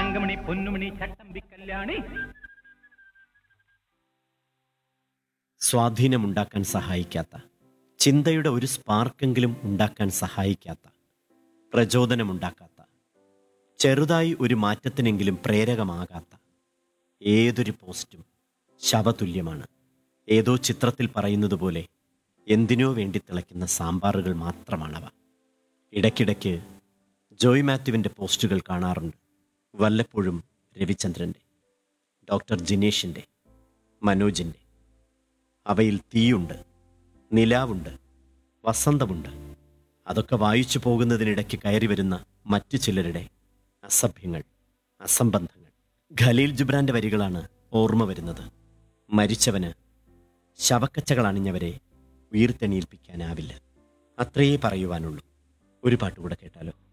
തങ്കമണി പൊന്നുമണി ചട്ടമ്പി കല്യാണി സ്വാധീനമുണ്ടാക്കാൻ സഹായിക്കാത്ത ചിന്തയുടെ ഒരു സ്പാർക്കെങ്കിലും ഉണ്ടാക്കാൻ സഹായിക്കാത്ത പ്രചോദനമുണ്ടാക്കാത്ത ചെറുതായി ഒരു മാറ്റത്തിനെങ്കിലും പ്രേരകമാകാത്ത ഏതൊരു പോസ്റ്റും ശവതുല്യമാണ് ഏതോ ചിത്രത്തിൽ പറയുന്നത് പോലെ എന്തിനോ വേണ്ടി തിളയ്ക്കുന്ന സാമ്പാറുകൾ മാത്രമാണവ ഇടയ്ക്കിടയ്ക്ക് ജോയ് മാത്യുവിൻ്റെ പോസ്റ്റുകൾ കാണാറുണ്ട് വല്ലപ്പോഴും രവിചന്ദ്രൻ്റെ ഡോക്ടർ ജിനേഷിൻ്റെ മനോജിൻ്റെ അവയിൽ തീയുണ്ട് നിലാവുണ്ട് വസന്തമുണ്ട് അതൊക്കെ വായിച്ചു പോകുന്നതിനിടയ്ക്ക് കയറി വരുന്ന മറ്റു ചിലരുടെ അസഭ്യങ്ങൾ അസംബന്ധങ്ങൾ ഖലീൽ ജുബ്രാന്റെ വരികളാണ് ഓർമ്മ വരുന്നത് മരിച്ചവന് ശവക്കച്ചകൾ അണിഞ്ഞവരെ ഉയർത്തെണിയിൽപ്പിക്കാനാവില്ല അത്രയേ പറയുവാനുള്ളൂ ഒരു പാട്ടുകൂടെ കേട്ടാലോ